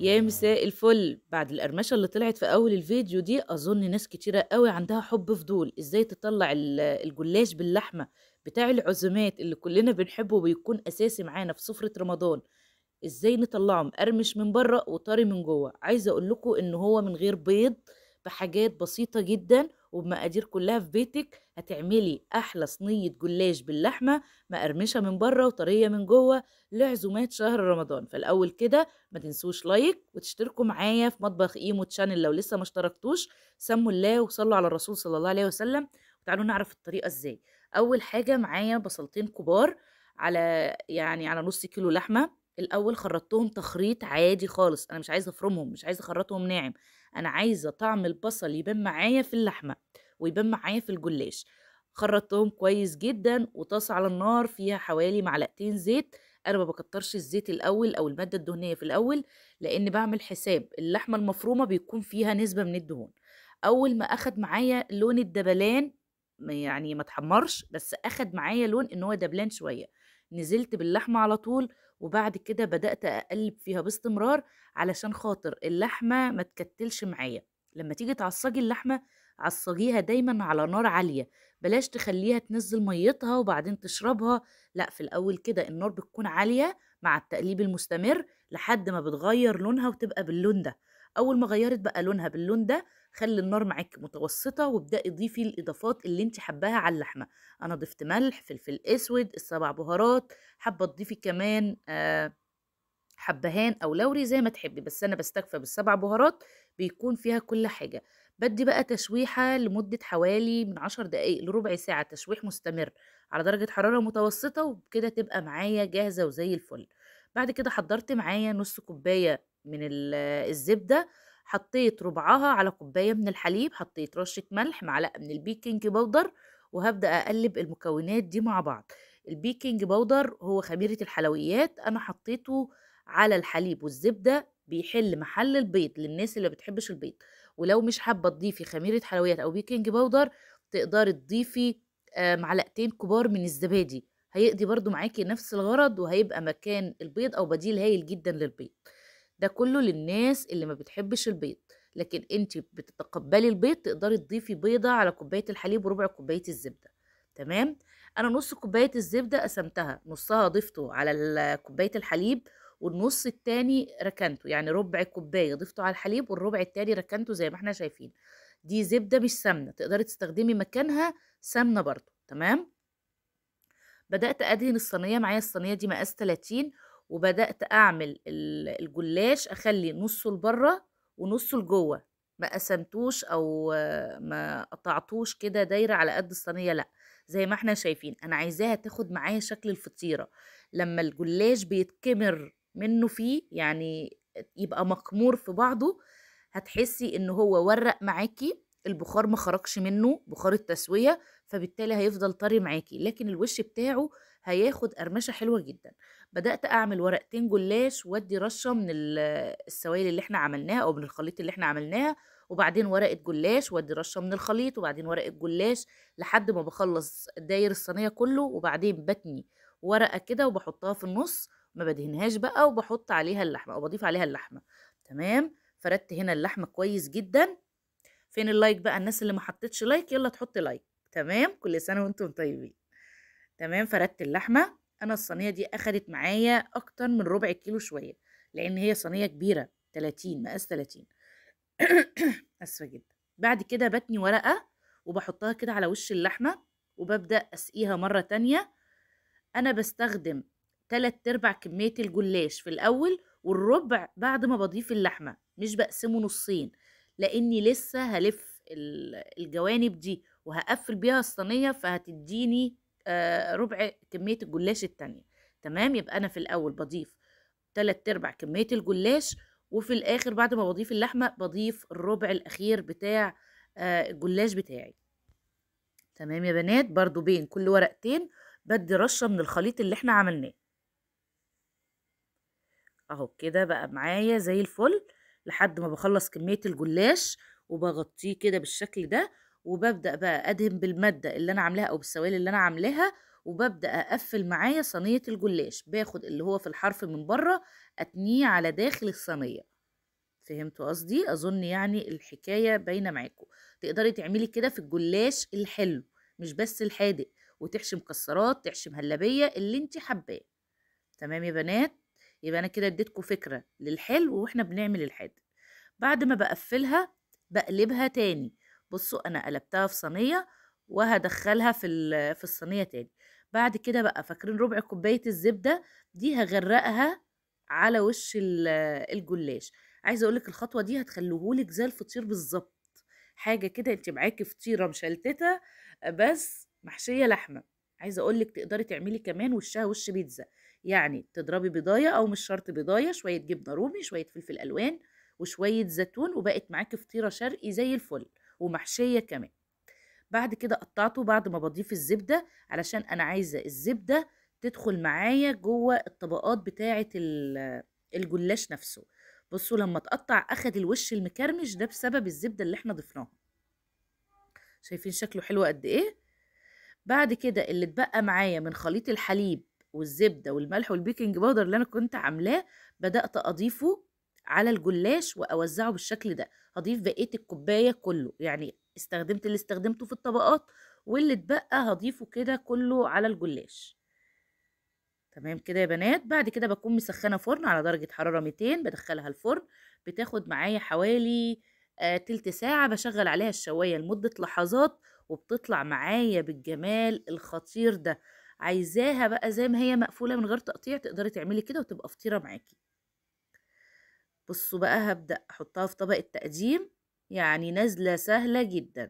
يا مساء الفل بعد القرمشة اللي طلعت في أول الفيديو دي أظن ناس كتيرة قوي عندها حب فضول إزاي تطلع ال- الجلاش باللحمة بتاع العزومات اللي كلنا بنحبه وبيكون أساسي معانا في سفرة رمضان إزاي نطلعه مقرمش من بره وطري من جوه عايزة أقول لكم إن هو من غير بيض بحاجات بسيطة جدا وبمقادير كلها في بيتك هتعملي أحلى صينية جلاش باللحمة مقرمشة من بره وطرية من جوه لعزومات شهر رمضان فالأول كده ما تنسوش لايك وتشتركوا معايا في مطبخ ايمو تشانل لو لسه ما اشتركتوش سموا الله وصلوا على الرسول صلى الله عليه وسلم وتعالوا نعرف الطريقه ازاي اول حاجه معايا بصلتين كبار على يعني على نص كيلو لحمه الاول خرطتهم تخريط عادي خالص انا مش عايزه افرمهم مش عايزه اخرطهم ناعم انا عايزه طعم البصل يبان معايا في اللحمه ويبان معايا في الجلاش خرطتهم كويس جدا وطاسه على النار فيها حوالي معلقتين زيت انا ما بكترش الزيت الاول او الماده الدهنيه في الاول لان بعمل حساب اللحمه المفرومه بيكون فيها نسبه من الدهون اول ما اخد معايا لون الدبلان ما يعني ما اتحمرش بس اخد معايا لون ان هو دبلان شويه نزلت باللحمه على طول وبعد كده بدات اقلب فيها باستمرار علشان خاطر اللحمه ما تكتلش معايا لما تيجي تعصجي اللحمه عصجيها دايما على نار عاليه بلاش تخليها تنزل ميتها وبعدين تشربها لا في الاول كده النار بتكون عاليه مع التقليب المستمر لحد ما بتغير لونها وتبقى باللون ده اول ما غيرت بقى لونها باللون ده خلي النار معاك متوسطه وابداي ضيفي الاضافات اللي انت حباها على اللحمه انا ضفت ملح فلفل اسود السبع بهارات حابه تضيفي كمان آه حبهان او لوري زي ما تحبي بس انا بستكفى بالسبع بهارات بيكون فيها كل حاجه بدي بقى تشويحه لمده حوالي من عشر دقايق لربع ساعه تشويح مستمر على درجه حراره متوسطه وبكده تبقى معايا جاهزه وزي الفل بعد كده حضرت معايا نص كوبايه من ال- الزبده حطيت ربعها على كوبايه من الحليب حطيت رشه ملح معلقه من البيكنج باودر وهبدا اقلب المكونات دي مع بعض البيكنج باودر هو خميره الحلويات انا حطيته على الحليب والزبده بيحل محل البيض للناس اللي ما بتحبش البيض ولو مش حابه تضيفي خميره حلويات او بيكنج باودر تقدري تضيفي آه، معلقتين كبار من الزبادي هيقضي برضو معاكي نفس الغرض وهيبقى مكان البيض او بديل هايل جدا للبيض ده كله للناس اللي ما بتحبش البيض لكن انت بتتقبلي البيض تقدري تضيفي بيضة على كوباية الحليب وربع كوباية الزبدة تمام انا نص كوباية الزبدة قسمتها نصها ضفته على ال- كوباية الحليب والنص التاني ركنته يعني ربع كوباية ضفته على الحليب والربع التاني ركنته زي ما احنا شايفين دي زبدة مش سمنة تقدري تستخدمي مكانها سمنة برضو تمام بدأت أدهن الصينية معايا الصينية دي مقاس 30 وبدأت أعمل ال- الجلاش أخلي نصه لبره ونصه لجوه ما قسمتوش أو آه، ما قطعتوش كده دايرة على قد الصينية لأ زي ما احنا شايفين أنا عايزاها تاخد معايا شكل الفطيرة لما الجلاش بيتكمر منه فيه يعني يبقى مكمور في بعضه هتحسي ان هو ورق معاكي البخار ما خرجش منه بخار التسوية فبالتالي هيفضل طري معاكي لكن الوش بتاعه هياخد قرمشة حلوة جدا بدأت أعمل ورقتين جلاش وادي رشة من ال- السوائل اللي احنا عملناها أو من الخليط اللي احنا عملناها وبعدين ورقة جلاش وادي رشة من الخليط وبعدين ورقة جلاش لحد ما بخلص داير الصينية كله وبعدين بتني ورقة كده وبحطها في النص ما بدهنهاش بقى وبحط عليها اللحمة أو بضيف عليها اللحمة تمام فردت هنا اللحمة كويس جدا فين اللايك بقى الناس اللي ما حطتش لايك يلا تحط لايك تمام كل سنة وانتم طيبين تمام فردت اللحمة انا الصينية دي اخدت معايا اكتر من ربع كيلو شوية لان هي صينية كبيرة 30 مقاس 30 اسفة جدا بعد كده بتني ورقة وبحطها كده على وش اللحمة وببدأ اسقيها مرة تانية انا بستخدم تلات ارباع كمية الجلاش في الاول والربع بعد ما بضيف اللحمة مش بقسمه نصين لاني لسه هلف ال- الجوانب دي وهقفل بيها الصينية فهتديني آه، ربع كمية الجلاش التانية تمام يبقى انا في الاول بضيف تلات ارباع كمية الجلاش وفي الاخر بعد ما بضيف اللحمة بضيف الربع الاخير بتاع آه، الجلاش بتاعي تمام يا بنات برضو بين كل ورقتين بدي رشة من الخليط اللي احنا عملناه اهو كده بقى معايا زي الفل لحد ما بخلص كمية الجلاش وبغطيه كده بالشكل ده وببدأ بقى أدهن بالمادة اللي أنا عاملاها أو بالسوائل اللي أنا عاملاها وببدأ أقفل معايا صينية الجلاش باخد اللي هو في الحرف من بره أتنيه على داخل الصينية فهمتوا قصدي اظن يعني الحكايه باينه معاكم تقدري تعملي كده في الجلاش الحلو مش بس الحادق وتحشي مكسرات تحشي مهلبيه اللي انت حباه تمام يا بنات يبقى انا كده اديتكم فكره للحلو واحنا بنعمل الحادق بعد ما بقفلها بقلبها تاني بصوا انا قلبتها في صينيه وهدخلها في ال- في الصينيه تاني بعد كده بقى فاكرين ربع كوبايه الزبده دي هغرقها على وش ال- الجلاش عايزه اقولك الخطوه دي هتخليهولك زي الفطير بالظبط حاجه كده انت معاكي فطيره مشلتته بس محشيه لحمه عايزه اقولك تقدري تعملي كمان وشها وش بيتزا يعني تضربي بيضايه او مش شرط بيضايه شويه جبنه رومي شويه فلفل الوان وشويه زيتون وبقت معاكي فطيره شرقي زي الفل ومحشيه كمان بعد كده قطعته بعد ما بضيف الزبده علشان انا عايزه الزبده تدخل معايا جوه الطبقات بتاعه ال- الجلاش نفسه بصوا لما اتقطع اخد الوش المكرمش ده بسبب الزبده اللي احنا ضفناها شايفين شكله حلو قد ايه بعد كده اللي اتبقى معايا من خليط الحليب والزبده والملح والبيكنج باودر اللي انا كنت عاملاه بدات اضيفه على الجلاش واوزعه بالشكل ده هضيف بقيه الكوبايه كله يعني استخدمت اللي استخدمته في الطبقات واللي اتبقى هضيفه كده كله على الجلاش تمام كده يا بنات بعد كده بكون مسخنه فرن على درجه حراره 200 بدخلها الفرن بتاخد معايا حوالي آه تلت ساعه بشغل عليها الشوايه لمده لحظات وبتطلع معايا بالجمال الخطير ده عايزاها بقى زي ما هي مقفوله من غير تقطيع تقدري تعملي كده وتبقى فطيره معاكي بصوا بقى هبدأ أحطها في طبق التقديم يعني نازلة سهلة جدا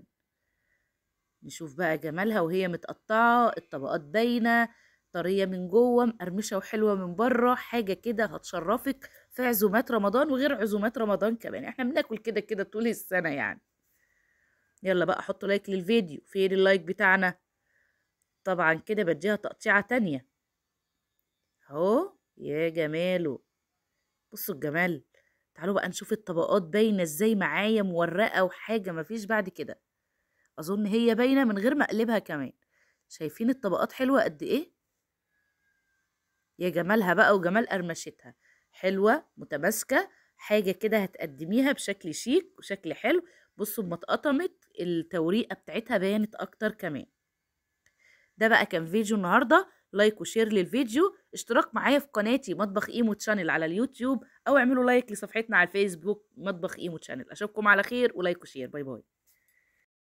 نشوف بقى جمالها وهي متقطعة الطبقات باينة طرية من جوه مقرمشة وحلوة من بره حاجة كده هتشرفك في عزومات رمضان وغير عزومات رمضان كمان احنا بناكل كده كده طول السنة يعني يلا بقى حطوا لايك للفيديو فين اللايك بتاعنا طبعا كده بديها تقطيعة تانية اهو يا جماله بصوا الجمال تعالوا بقى نشوف الطبقات باينة ازاي معايا مورقة وحاجة مفيش بعد كده اظن هي باينة من غير ما اقلبها كمان شايفين الطبقات حلوة قد ايه يا جمالها بقى وجمال قرمشتها حلوة متماسكة حاجة كده هتقدميها بشكل شيك وشكل حلو بصوا اما اتقطمت التوريقة بتاعتها بانت اكتر كمان ده بقى كان فيديو النهارده لايك وشير للفيديو اشتراك معايا في قناتي مطبخ ايمو تشانل على اليوتيوب او اعملوا لايك لصفحتنا على الفيسبوك مطبخ ايمو تشانل اشوفكم على خير ولايك وشير باي باي